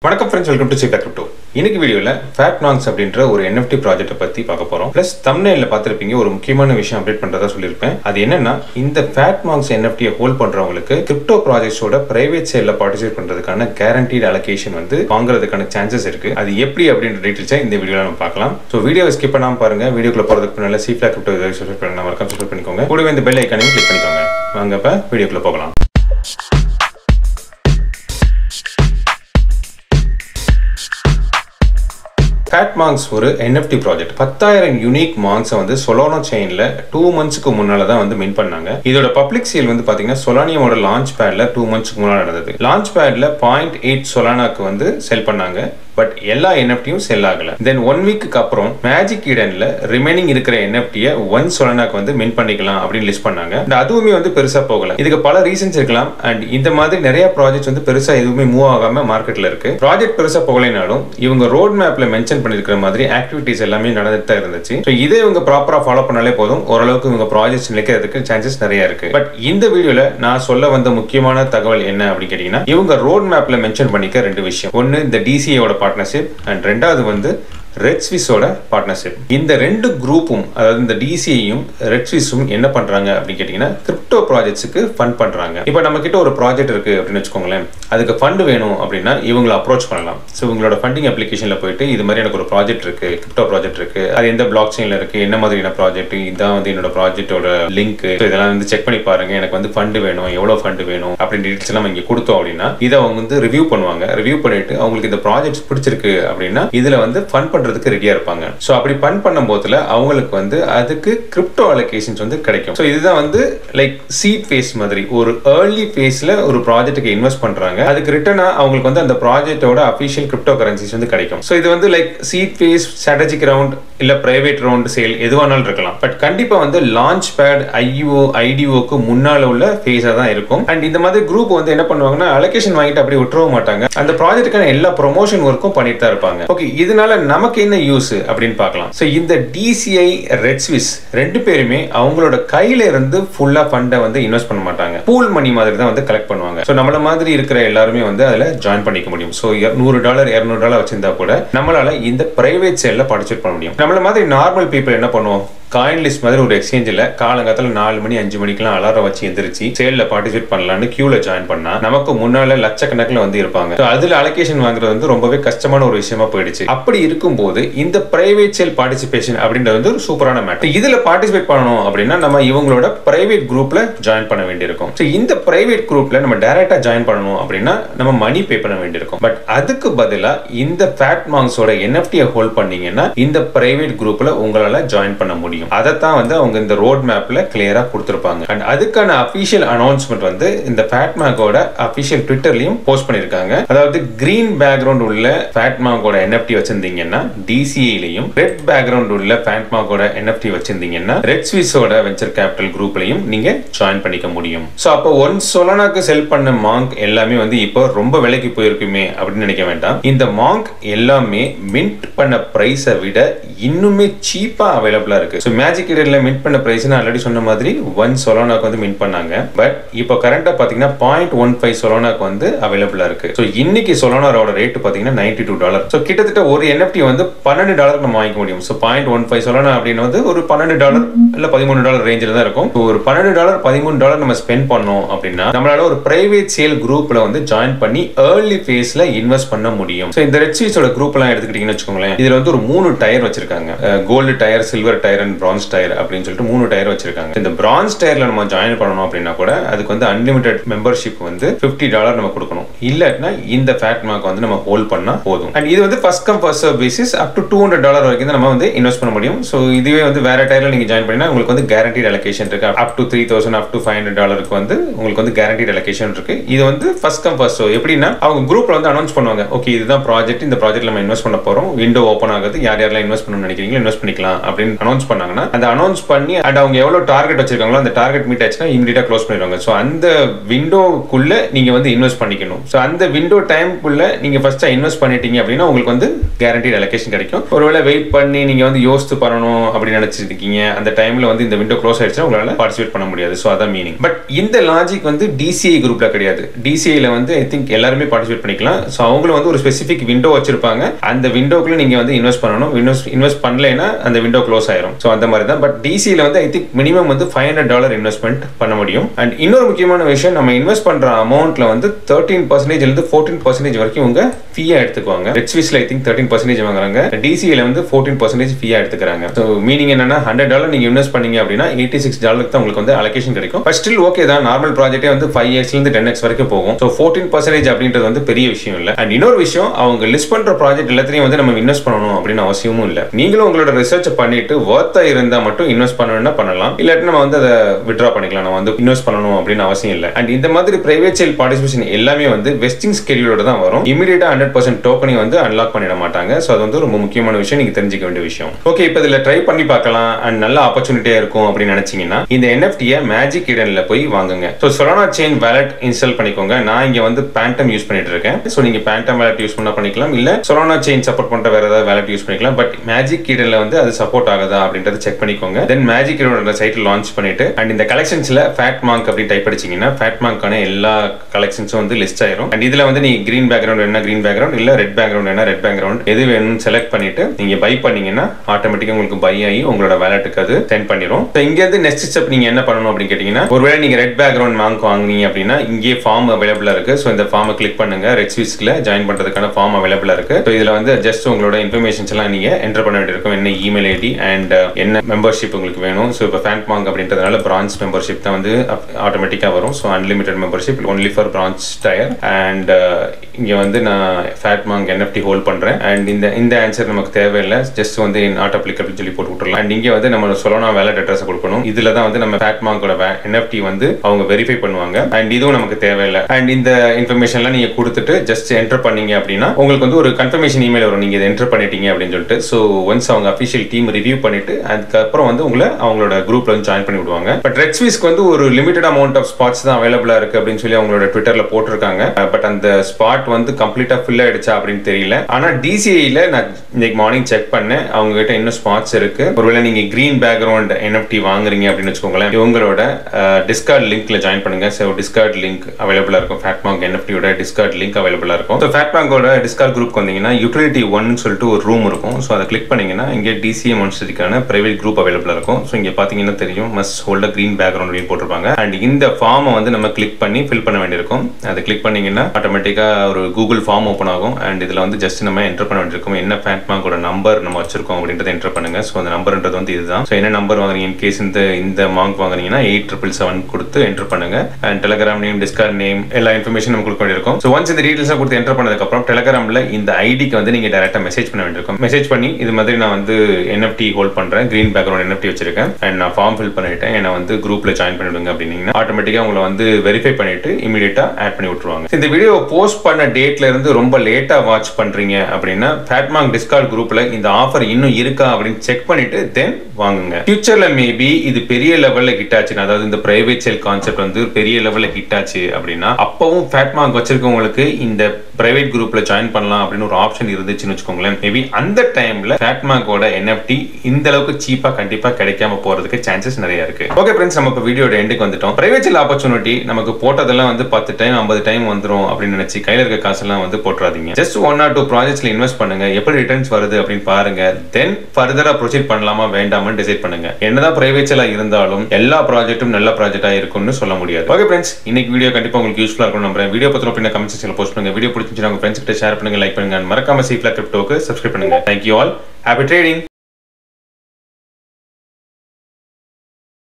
வணக்கம் friends welcome to Seeba Crypto இன்னைக்கு வீடியோவில் ஃபேட் நாங்ஸ் அப்படின்ற ஒரு NFT ப்ராஜெக்ட்டை பற்றி பார்க்க போகிறோம் ப்ளஸ் தமிழ்ல பார்த்துருப்பீங்க ஒரு முக்கியமான விஷயம் அப்டேட் பண்ணுறதா சொல்லியிருப்பேன் அது என்னன்னா இந்த ஃபேட் மாங்ஸ் என்எஃப்டியை ஹோல்ட் பண்ணுறவங்களுக்கு கிரிப்டோ ப்ராஜெக்ட்ஸோட பிரைவேட் சேலில் பார்ட்டிசிபேட் பண்ணுறதுக்கான கேரண்டீட் அலோகேஷன் வந்து வாங்குறதுக்கான சான்சஸ் இருக்கு அது எப்படி அப்படின்ற டீட்டெயில்ஸை இந்த வீடியோவில் நம்ம பார்க்கலாம் ஸோ வீடியோவை ஸ்கிப் பண்ணாமல் பாருங்க வீடியோக்குள்ள போகிறதுக்கு முன்னாடி சீஃப்லா கிரிப்டோ இதை சப்ஸ்கிரைப் பண்ண மறக்காம சப்ஸ்கிரைப் பண்ணிக்கோங்க கூடவே இந்த பெல் ஐக்கானையும் கிளிக் பண்ணிக்கோங்க வாங்க இப்போ வீடியோக்குள்ள போகலாம் ஃபேட் மாங்ஸ் ஒரு என்எஃப்டி ப்ராஜெக்ட் பத்தாயிரம் யூனிக் மாங்ஸை வந்து சொலோனோ செயின்ல டூ மந்த்ஸ்க்கு முன்னால தான் வந்து மின் பண்ணாங்க இதோட பப்ளிக் சேல் வந்து பாத்தீங்கன்னா சொலானியோட லான்ச் பேட்ல டூ மந்த்ஸ்க்கு முன்னாடி நடந்தது லான்ச் பேட்ல பாயிண்ட் எயிட் சொலானாக்கு வந்து செல் பண்ணாங்க பட் எல்லா என்எஃப்டியும் செல் ஆகல தென் ஒன் வீக்கு அப்புறம் மேஜிக் ஈடன்ல ரிமைனிங் இருக்கிற என்எஃப்டியை ஒன் சொலனாக்கு வந்து மின் பண்ணிக்கலாம் அப்படின்னு லிஸ்ட் பண்ணாங்க And அதுவுமே வந்து பெருசா போகல இதுக்கு பல ரீசன்ஸ் இருக்கலாம் அண்ட் இந்த மாதிரி நிறைய ப்ராஜெக்ட்ஸ் வந்து பெருசா எதுவுமே மூவ் ஆகாம மார்க்கெட்ல இருக்கு ப்ராஜெக்ட் பெருசா போகலைனாலும் இவங்க ரோட் மேப்ல மென்ஷன் பண்ணிருக்கிற மாதிரி ஆக்டிவிட்டிஸ் எல்லாமே நடந்துட்டு தான் இருந்துச்சு ஸோ இதை இவங்க ப்ராப்பரா ஃபாலோ பண்ணாலே போதும் ஓரளவுக்கு இவங்க ப்ராஜெக்ட்ஸ் நிலைக்கிறதுக்கு சான்சஸ் நிறைய இருக்கு பட் இந்த வீடியோல நான் சொல்ல வந்த முக்கியமான தகவல் என்ன அப்படின்னு கேட்டீங்கன்னா இவங்க ரோட் மேப்ல மென்ஷன் பண்ணிக்க ரெண்டு விஷயம் ஒன்னு இந்த டிசிஏவோட பார்ட்னர்ஷிப் அண்ட் ரெண்டாவது வந்து ரெட் ஸ்விஸோட பார்ட்னர்ஷிப் இந்த ரெண்டு குரூப்பும் அதாவது இந்த டிசிஐயும் ரெட் ஸ்விஸும் என்ன பண்றாங்க அப்படின்னு கேட்டீங்கன்னா கிரிப்டோ ப்ராஜெக்ட்ஸுக்கு ஃபண்ட் பண்றாங்க இப்போ நம்ம கிட்ட ஒரு ப்ராஜெக்ட் இருக்கு அப்படின்னு வச்சுக்கோங்களேன் அதுக்கு ஃபண்ட் வேணும் அப்படின்னா இவங்களை அப்ரோச் பண்ணலாம் ஸோ இவங்களோட ஃபண்டிங் அப்ளிகேஷன்ல போயிட்டு இது மாதிரி எனக்கு ஒரு ப்ராஜெக்ட் இருக்கு கிரிப்டோ ப்ராஜெக்ட் இருக்கு அது எந்த பிளாக் செயின்ல இருக்கு என்ன மாதிரியான ப்ராஜெக்ட் இதான் வந்து என்னோட ப்ராஜெக்டோட லிங்க் இதெல்லாம் வந்து செக் பண்ணி பாருங்க எனக்கு வந்து ஃபண்ட் வேணும் எவ்வளவு ஃபண்ட் வேணும் அப்படின்னு டீட்டெயில்ஸ் எல்லாம் இங்க கொடுத்தோம் அப்படின்னா இதை அவங்க வந்து ரிவ்யூ பண்ணுவாங்க ரிவ்யூ பண்ணிட்டு அவங்களுக்கு இந்த ப்ராஜெக்ட் பிடிச்சிருக்கு அப்படின்னா இதுல வந்து ஃபண்ட் பண்றதுக்கு ரெடியா இருப்பாங்க ஸோ அப்படி ஃபண்ட் பண்ணும் போதுல அவங்களுக்கு வந்து அதுக்கு கிரிப்டோ அலோகேஷன்ஸ் வந்து கிடைக்கும் ஸோ இதுதான் வந்து லைக் சீட் ஃபேஸ் மாதிரி ஒரு ஏர்லி ஃபேஸ்ல ஒரு ப்ராஜெக்ட்டுக்கு இன்வெஸ்ட் பண்றாங்க அதுக்கு ரிட்டர்னா அவங்களுக்கு வந்து அந்த ப்ராஜெக்டோட அஃபிஷியல் கிரிப்டோ கரன்சிஸ் வந்து கிடைக்கும் ஸோ இது வந்து like seed phase strategic round இல்ல பிரைவேட் ரவுண்ட் சேல் எதுவானாலும் இருக்கலாம் பட் கண்டிப்பா வந்து லான்ச் பேட் ஐஓ ஐடிஓக்கு முன்னால உள்ள ஃபேஸா தான் இருக்கும் அண்ட் இந்த மாதிரி குரூப் வந்து என்ன பண்ணுவாங்கன்னா அலோகேஷன் வாங்கிட்டு அப்படி விட்டுறவும் மாட்டாங்க அந்த ப்ராஜெக்ட்டுக்கான எல்லா ப்ரொமோஷன் ஒர்க்கும் பண்ணிட்டு தான் இருப்பாங்க ஓகே இதனால நமக்கு என்ன யூஸ் அப்படின்னு பார்க்கலாம் ஸோ இந்த டிசிஐ ரெட் ஸ்விஸ் ரெண்டு பேருமே அவங்களோட கையில இருந்து ஃபுல்லா ஃபண்டை வந்து இன்வெஸ்ட் பண்ண மாட்டாங்க பூல் மணி மாதிரி தான் வந்து கலெக்ட் பண்ணுவாங்க ஸோ நம்மள மாதிரி இருக்கிற எல்லாருமே வந்து அதில் ஜாயின் பண்ணிக்க முடியும் ஸோ நூறு டாலர் இரநூறு டாலர் வச்சிருந்தா கூட நம்மளால இந்த பிரைவேட் சேல்ல பார்ட்டிசிபேட் பண்ண முடியும் நம்மள மாதிரி நார்மல் பீப்புள் என்ன பண்ணுவோம் காயின் லிஸ்ட் மாதிரி ஒரு எக்ஸ்சேஞ்சில் காலங்காலத்தில் நாலு மணி அஞ்சு மணிக்கெல்லாம் அலாரம் வச்சு எந்திரிச்சு சேலில் பார்ட்டிசிபேட் பண்ணலாம்னு கியூல ஜாயின் பண்ணா நமக்கு முன்னால லட்சக்கணக்கில் வந்து இருப்பாங்க So, அதுல அலோகேஷன் வாங்குறது வந்து ரொம்பவே கஷ்டமான ஒரு விஷயமா போயிடுச்சு அப்படி இருக்கும்போது இந்த பிரைவேட் சேல் பார்ட்டிசிபேஷன் அப்படின்றது வந்து ஒரு சூப்பரான மேட்டர் இதுல பார்ட்டிசிபேட் பண்ணணும் அப்படின்னா நம்ம இவங்களோட பிரைவேட் குரூப்ல ஜாயின் பண்ண வேண்டியிருக்கும் ஸோ இந்த பிரைவேட் குரூப்ல நம்ம டைரக்டா ஜாயின் பண்ணணும் அப்படின்னா நம்ம மணி பே பண்ண வேண்டியிருக்கும் பட் அதுக்கு பதிலா இந்த ஃபேட் மாங்ஸோட என்எஃப்டியை ஹோல்ட் பண்ணீங்கன்னா இந்த பிரைவேட் குரூப்ல உங்களால ஜாயின் பண்ண முடியும் அதைத்தான் வந்து அவங்க இந்த ரோட் மேப்ல கிளியரா கொடுத்துருப்பாங்க அண்ட் அதுக்கான அபிஷியல் அனௌன்ஸ்மெண்ட் வந்து இந்த ஃபேட்மாகோட அபிஷியல் ட்விட்டர்லயும் போஸ்ட் பண்ணிருக்காங்க அதாவது கிரீன் பேக்ரவுண்ட் உள்ள ஃபேட்மாகோட என்எஃப்டி வச்சிருந்தீங்கன்னா டிசிஐலையும் ரெட் பேக்ரவுண்ட் உள்ள ஃபேட்மாகோட என்எஃப்டி வச்சிருந்தீங்கன்னா ரெட் ஸ்விஸோட வெஞ்சர் கேபிட்டல் குரூப்லயும் நீங்க ஜாயின் பண்ணிக்க முடியும் ஸோ அப்போ ஒன் சொலனாக்கு செல் பண்ண மாங்க் எல்லாமே வந்து இப்போ ரொம்ப விலைக்கு போயிருக்குமே அப்படின்னு நினைக்க வேண்டாம் இந்த மாங்க் எல்லாமே மின்ட் பண்ண பிரைஸை விட இன்னுமே சீப்பா அவைலபிளா இருக்கு ஸோ மேஜிக் இடர்ல மின்ட் பண்ண பிரைஸ் நான் ஆல்ரெடி சொன்ன மாதிரி ஒன் சொலோனாக்கு வந்து மின்ட் பண்ணாங்க பட் இப்போ கரண்டா பாத்தீங்கன்னா பாயிண்ட் ஒன் ஃபைவ் சொலோனாக்கு வந்து அவைலபிளா இருக்கு ஸோ இன்னைக்கு சொலோனாரோட ரேட் பாத்தீங்கன்னா நைன்டி டூ டாலர் ஸோ கிட்டத்தட்ட ஒரு என்எஃப்டி வந்து பன்னெண்டு டாலர் நம்ம வாங்கிக்க முடியும் so point one five Solana அப்படின்னு வந்து ஒரு பன்னெண்டு டாலர் இல்ல பதிமூணு டாலர் ரேஞ்சில் தான் இருக்கும் So, ஒரு பன்னெண்டு டாலர் பதிமூணு டாலர் நம்ம ஸ்பெண்ட் பண்ணோம் அப்படின்னா நம்மளால ஒரு பிரைவேட் சேல் குரூப்ல வந்து ஜாயின் பண்ணி ஏர்லி ஃபேஸ்ல இன்வெஸ்ட் பண்ண முடியும் ஸோ இந்த ரெட் சீஸோட குரூப் எல்லாம் எடுத்துக்கிட்டீங்கன்னு வச்சுக்கோங்களேன் இதுல வந்து ஒரு மூணு டயர் வச்சிருக்காங்க gold tier silver tier and bronze tier அப்படின்னு சொல்லிட்டு மூணு டயர் வச்சிருக்காங்க இந்த பிரான்ஸ் டயர்ல நம்ம ஜாயின் பண்ணணும் அப்படின்னா கூட அதுக்கு வந்து அன்லிமிடெட் மெம்பர்ஷிப் வந்து பிப்டி டாலர் நம்ம கொடுக்கணும் இல்லாட்டினா இந்த ஃபேட் மார்க் வந்து நம்ம ஹோல்ட் பண்ணா போதும் அண்ட் இது வந்து first come first serve basis up to two hundred dollar வரைக்கும் தான் நம்ம வந்து இன்வெஸ்ட் பண்ண முடியும் ஸோ இதுவே வந்து வேற டயர்ல நீங்க ஜாயின் பண்ணினா உங்களுக்கு வந்து கேரண்டீட் அலோகேஷன் இருக்கு up to three thousand up to five hundred டாலருக்கு வந்து உங்களுக்கு வந்து கேரண்டீட் அலோகேஷன் இருக்கு இது வந்து ஃபர்ஸ்ட் கம் ஃபர்ஸ்ட் சர்வ் எப்படின்னா அவங்க குரூப்ல வந்து அனௌன்ஸ் பண்ணுவாங்க ஓகே இதுதான் ப்ராஜெக்ட் இந்த ப்ராஜெக்ட் நம்ம இன்வெஸ்ட் பண்ண போறோம் விண்டோ ஓப்பன் ஆகுது யார் யாரெல்லாம் இன்வெஸ்ட் பண்ணணும்னு நினைக்கிறீங்களோ இன்வெஸ்ட் பண்ணிக்கலாம் அப்படின்னு அனௌன்ஸ் பண்ணாங்க பண்ணாங்கன்னா அந்த அனௌன்ஸ் பண்ணி அண்ட் அவங்க எவ்வளவு டார்கெட் வச்சிருக்காங்களோ அந்த டார்கெட் மீட் ஆச்சுன்னா இமீடியட்டா க்ளோஸ் பண்ணிடுவாங்க ஸோ அந்த விண்டோக்குள்ள நீங்க வந்து இன்வெஸ்ட் பண்ணிக்கணும் ஸோ அந்த விண்டோ டைம்க்குள்ள நீங்க ஃபர்ஸ்ட் இன்வெஸ்ட் பண்ணிட்டீங்க அப்படின்னா உங்களுக்கு வந்து கேரண்டீட் அலோகேஷன் கிடைக்கும் ஒருவேளை வெயிட் பண்ணி நீங்க வந்து யோசித்து பண்ணணும் அப்படின்னு நினைச்சிருக்கீங்க அந்த டைம்ல வந்து இந்த விண்டோ க்ளோஸ் ஆயிடுச்சுன்னா உங்களால பார்ட்டிசிபேட் பண்ண முடியாது ஸோ அதான் மீனிங் பட் இந்த லாஜிக் வந்து டிசிஐ குரூப்ல கிடையாது டிசிஐல வந்து ஐ திங்க் எல்லாருமே பார்ட்டிசிபேட் பண்ணிக்கலாம் ஸோ அவங்களும் வந்து ஒரு ஸ்பெசிஃபிக் விண்டோ வச்சிருப்பாங்க அந்த விண்டோக்குள்ள நீங்க வந்து இன்வெஸ்ட் பண்ணணும் இன்வெஸ்ட் இன்வெஸ்ட் பண்ணலைன்னா அந்த விண்டோ க்ளோஸ் ஆயிரும் ஸோ அந்த மாதிரி தான் பட் டிசியில் வந்து ஐ திங்க் மினிமம் வந்து ஃபைவ் ஹண்ட்ரட் டாலர் இன்வெஸ்ட்மெண்ட் பண்ண முடியும் அண்ட் இன்னொரு முக்கியமான விஷயம் நம்ம இன்வெஸ்ட் பண்ற அமௌண்ட்ல வந்து தேர்ட்டீன் பர்சன்டேஜ்ல இருந்து ஃபோர்டீன் பர்சன்டேஜ் வரைக்கும் உங்க ஃபீயா எடுத்துக்குவாங்க ரெட் ஸ்விஸ்ல ஐ திங்க் தேர்ட்டின் பர்சன்டேஜ் வாங்குறாங்க டிசியில் வந்து ஃபோர்டீன் பர்சன்டேஜ் ஃபீயா எடுத்துக்கிறாங்க ஸோ மீனிங் என்னன்னா ஹண்ட்ரட் டாலர் நீங்க இன்வெஸ்ட் பண்ணீங்க அப்படின்னா எயிட்டி சிக்ஸ் டாலருக்கு தான் உங்களுக்கு வந்து அலோகேஷன் கிடைக்கும் பட் ஸ்டில் ஓகே தான் நார்மல் ப்ராஜெக்டே வந்து ஃபைவ் இயர்ஸ்ல இருந்து டென் எக்ஸ் வரைக்கும் போகும் ஸோ ஃபோர்டீன் பர்சன்டேஜ் அப்படின்றது வந்து பெரிய விஷயம் இல்லை அண்ட் இன்னொரு விஷயம் அவங்க லிஸ்ட் பண்ற ப்ராஜெக்ட் எல்லாத்தையும் வந்து நம்ம இன்வெஸ்ட் பண்ணணும் அப்படின்னு அவசியமும் இல்லை நீங்களும் உங்களோட ரிசர்ச் பண்ணிட்டு ஒர்த்தா இருந்தா மட்டும் இன்வெஸ்ட் பண்ணணும்னா பண்ணலாம் இல்லாட்டி நம்ம வந்து அதை விட்ரா பண்ணிக்கலாம் நம்ம வந்து இன்வெஸ்ட் பண்ணணும் அப்படின்னு அவசியம் இல்லை அண்ட் இந்த மாதிரி பிரைவேட் சைல் பார்ட்டிசிபேஷன் எல்லாமே வந்து வெஸ்டிங் ஸ்கெடியூலோட தான் வரும் இமீடியட்டா ஹண்ட்ரட் பர்சன்ட் டோக்கனையும் வந்து அன்லாக் பண்ணிட மாட்டாங்க ஸோ அது வந்து ரொம்ப முக்கியமான விஷயம் நீங்க தெரிஞ்சுக்க வேண்டிய விஷயம் ஓகே இப்போ இதில் ட்ரை பண்ணி பார்க்கலாம் அண்ட் நல்ல ஆப்பர்ச்சுனிட்டியா இருக்கும் அப்படின்னு நினைச்சீங்கன்னா இந்த என்எஃப்டியை மேஜிக் இடன்ல போய் வாங்குங்க so Solana chain wallet install பண்ணிக்கோங்க நான் இங்க வந்து பேண்டம் யூஸ் பண்ணிட்டு இருக்கேன் ஸோ நீங்க பேண்டம் வேலட் யூஸ் பண்ணா பண்ணிக்கலாம் இல்ல சொலானா செயின் சப்போர்ட் பண்ற வேற ஏதாவது வேலட் யூஸ் பண்ணிக்கலாம் பட் மேஜிக் இடன்ல வந்து அது சப்போர்ட் ஆகுதா அப்படின்றத செக் பண்ணிக்கோங்க தென் மேஜிக் இடோட சைட் லான்ச் பண்ணிட்டு அண்ட் இந்த கலெக்ஷன்ஸ்ல ஃபேட் மாங்க் அப்படின்னு டைப் அடிச்சீங்கன்னா ஃபேட் மாங்க்கான எல்லா கலெக்ஷன்ஸும் வந்து லிஸ்ட் ஆயிரும் அண்ட் இதுல வந்து நீங்க கிரீன் பேக்ரவுண்ட் வேணா கிரீன் பேக்ரவுண்ட் இல்ல ரெட் பேக்ரவுண்ட் வேணா ரெட் பேக்ரவுண்ட் எது வேணும்னு செலக்ட் பண்ணிட்டு நீங்க பை பண்ணீங்கன்னா ஆட்டோமேட்டிக்கா உங்களுக்கு பை ஆகி உங்களோட வேலட்டுக்கு அது சென்ட் பண்ணிரும் So, இங்க இருந்து நெக்ஸ்ட் ஸ்டெப் நீங்க என்ன பண்ணணும் அப்படின்னு கேட்டீங்கன்னா ஒருவேளை நீங்க ரெட் பேக்ரவுண்ட் மாங்க் வாங்குனீங்க அப்படின்னா இங்கே ஃபார்ம் அவைலபிளா இருக்கு ஸோ இந்த ஃபார்மை கிளிக் பண்ணுங்க ரெட் ஸ்விஸ்ல ஜாயின் பண்றதுக்கான ஃபார்ம் அவைலபிளா இருக்கு ஸோ இதுல வந்து ஜஸ்ட் உங்களோட இன்ஃபர்மேஷன்ஸ் எல்லாம் நீங்க என்டர் பண்ண வேண்டியிருக்கும் என்ன இமெயில் ஐடி அண்ட் என்ன மெம்பர்ஷிப் உங்களுக்கு வேணும் ஸோ இப்போ ஃபேண்ட் மாங்க் அப்படின்றதுனால பிரான்ச் மெம்பர்ஷிப் தான் வந்து ஆட்டோமேட்டிக்கா வரும் so unlimited membership only for bronze tier and இங்க வந்து நான் ஃபேட் மாங்க் என்எஃப்டி ஹோல்ட் பண்றேன் அண்ட் இந்த இந்த ஆன்சர் நமக்கு தேவையில்லை ஜஸ்ட் வந்து நாட் அப்ளிகபிள் சொல்லி போட்டு விட்டுறலாம் அண்ட் இங்க வந்து நம்ம சொல்லணும் வேலட் அட்ரஸ் கொடுக்கணும் இதுல தான் வந்து நம்ம ஃபேட் மாங்கோட என்எஃப்டி வந்து அவங்க வெரிஃபை பண்ணுவாங்க அண்ட் இதுவும் நமக்கு தேவையில்லை அண்ட் இந்த இன்ஃபர்மேஷன்லாம் நீங்க கொடுத்துட்டு ஜஸ்ட் என்டர் பண்ணீங்க அப்படின்னா உங்களுக்கு வந்து ஒரு கன்ஃபர்மேஷன் இமெயில் வரும் நீங்க இதை என்டர் பண்ணிட்டீங்க அப்படின்னு சொல்லிட்டு ஸோ ஒன்ஸ் அவங்க அஃபிஷியல் டீம் ரிவ்யூ பண்ணிட்டு அதுக்கப்புறம் வந்து உங்களை அவங்களோட குரூப்ல வந்து ஜாயின் பண்ணி விடுவாங்க பட் ரெட் ஸ்வீஸ்க்கு வந்து ஒரு லிமிடெட் அமௌண்ட் ஆஃப் ஸ்பாட்ஸ் தான் அவைலபிளா இருக்கு அப்படின்னு சொல்லி அவங்களோட ட்விட்டர்ல போட்டிருக்காங்க பட் அந்த ஸ்பாட் வந்து கம்ப்ளீட்டா ஃபில் ஆயிடுச்சா அப்படின்னு தெரியல ஆனா டிசிஐல நான் இன்னைக்கு மார்னிங் செக் பண்ணேன் அவங்க கிட்ட இன்னும் ஸ்பாட்ஸ் இருக்கு ஒருவேளை நீங்க கிரீன் பேக்ரவுண்ட் என்எஃப்டி வாங்குறீங்க அப்படின்னு வச்சுக்கோங்களேன் இவங்களோட டிஸ்கார்ட் லிங்க்ல ஜாயின் பண்ணுங்க ஸோ டிஸ்கார்ட் லிங்க் அவைலபிளா இருக்கும் ஃபேட்மாங் என்எஃப்டியோட டிஸ்கார்ட் லிங்க் அவைலபிளா இருக்கும் ஸோ ஃபேட்மாங்கோட டிஸ்கார்ட் குரூப் வந்தீங்கன்னா யூட்டிலிட்டி ஒன் சொல்லிட்டு ஒரு ரூம் இருக்கும் ஸோ அதை கிளிக் பண்ணீங்கன்னா இங்கே டிசிஎம் மனுஷத்துக்கான பிரைவேட் குரூப் அவைலபிளா இருக்கும் ஸோ இங்க பாத்தீங்கன்னா தெரியும் மஸ்ட் ஹோல்ட கிரீன் பேக்ரவுண்ட் அப்படின்னு போட்டிருப்பாங்க அண்ட் இந்த ஃபார்மை வந்து நம்ம கிளிக் பண்ணி ஃபில் பண்ண வேண்டியிருக்கும் அதை கிளிக் பண்ணீங்கன்னா ஆட்டோமேட்டிக்கா ஒரு கூகுள் ஃபார்ம் ஓப்பன் ஆகும் அண்ட் இதுல வந்து ஜஸ்ட் நம்ம என்டர் பண்ண வேண்டியிருக்கும் என்ன ஃபேட்மாங்கோட நம்பர் நம்ம வச்சிருக்கோம் அப்படின்றத என்டர் பண்ணுங்க ஸோ அந்த நம்பர்ன்றது வந்து இதுதான் ஸோ என்ன நம்பர் வாங்குறீங்க இன் கேஸ் இந்த இந்த மாங்க் வாங்குறீங்கன்னா எயிட் ட்ரிபிள் செவன் கொடுத்து என்டர் பண்ணுங்க and Telegram name Discord name எல்லா இன்ஃபர்மேஷன் நம்ம கொடுக்க வேண்டியிருக்கும் ஸோ ஒன்ஸ் இந்த டீடைல்ஸ் கொடுத்து என்டர் பண்ணதுக்கப்புறம் டெலகிராம்ல இந்த ஐடிக்கு வந்து நீங்க டேரக்டா மெசேஜ் பண்ண வேண்டியிருக்கும் மெசேஜ் பண்ணி இது மாதிரி நான் வந்து என்எஃப்டி ஹோல்ட் பண்றேன் கிரீன் பேக்ரவுண்ட் என்எஃப்டி வச்சிருக்கேன் அண்ட் நான் ஃபார்ம் ஃபில் பண்ணிட்டேன் என்னை வந்து குரூப்ல ஜாயின் பண்ணிவிடுங்க அப்படின்னீங்கன்னா ஆட்டோமேட்டிக்கா உங்களை வந்து வெரிஃபை பண்ணிட்டு இமீடியட்டா ஆட் பண்ணி விட்டுருவாங்க இந்த வீடியோ போஸ்ட் பண்ண டேட்ல இருந்து ரொம்ப லேட்டா வாட்ச் பண்றீங்க அப்படின்னா ஃபேட்மாங் டிஸ்கார்ட் குரூப்ல இந்த ஆஃபர் இன்னும் இருக்கா அப்படின்னு செக் பண்ணிட்டு தென் வாங்குங்க ஃபியூச்சர்ல மேபி இது பெரிய லெவல்ல ஹிட் ஆச்சுன்னா அதாவது இந்த பிரைவேட் சேல் கான்செப்ட் வந்து பெரிய லெவல்ல ஹிட் ஆச்சு அப்படின்னா அப்பவும் ஃபேட்மார்க் வச்சிருக்கவங்களுக்கு இந்த பிரைவேட் குரூப்ல ஜாயின் பண்ணலாம் அப்படின்னு ஒரு ஆப்ஷன் இருந்துச்சுன்னு வச்சுக்கோங்களேன் மேபி அந்த டைம்ல ஃபேட்மார்க்கோட என்எஃப்டி இந்த அளவுக்கு சீப்பா கண்டிப்பா கிடைக்காம போறதுக்கு சான்சஸ் நிறைய இருக்கு ஓகே ஃப்ரெண்ட்ஸ் நம்ம இப்போ வீடியோட எண்டுக்கு வந்துட்டோம் பிரைவேட் சேல் ஆப்பர்ச்சுனிட்டி நமக்கு போட்டதெல்லாம் வந்து பத்து டைம் ஐம்பது டைம் வந்துரும் அப்படின்னு நினைச்சு கையில இருக்க காசெல்லாம் வந்து போட்டுறாதீங்க ஜஸ்ட் ஒன் ஆர் டூ ப்ராஜெக்ட்ஸ்ல இன்வெஸ்ட் பண்ணுங்க எப்படி ரிட்டர்ன்ஸ் வருது அப்படின்னு பாருங்க தென் ஃபர்தரா ப்ரொசீட் பண்ணலாமா வேண்டாமான்னு டிசைட் பண்ணுங்க என்னதான் பிரைவேட் சேலா இருந்தாலும் எல்லா ப்ராஜெக்ட்டும் நல்ல ப்ராஜெக்டா இருக்கும்னு சொல்ல முடியாது ஓகே ஃப்ரெண்ட்ஸ் இன்னைக்கு வீடியோ கண்டிப்பா உங்களுக்கு யூஸ்ஃபுல்லா இருக்கும் நம்புறேன் வீடியோ பத்தின பின்ன கமெண்ட் செக்ஷன்ல போஸ்ட் பண்ணுங்க வீடியோ பிடிச்சிருந்தா உங்க ஃப்ரெண்ட்ஸ் கிட்ட ஷேர் பண்ணுங்க லைக் பண்ணுங்க and மறக்காம சீஃப்லா கிரிப்டோக்கு சப்ஸ்கிரைப் பண்ணுங்க தேங்க்யூ ஆல் ஹாப்பி ட்ரேடிங்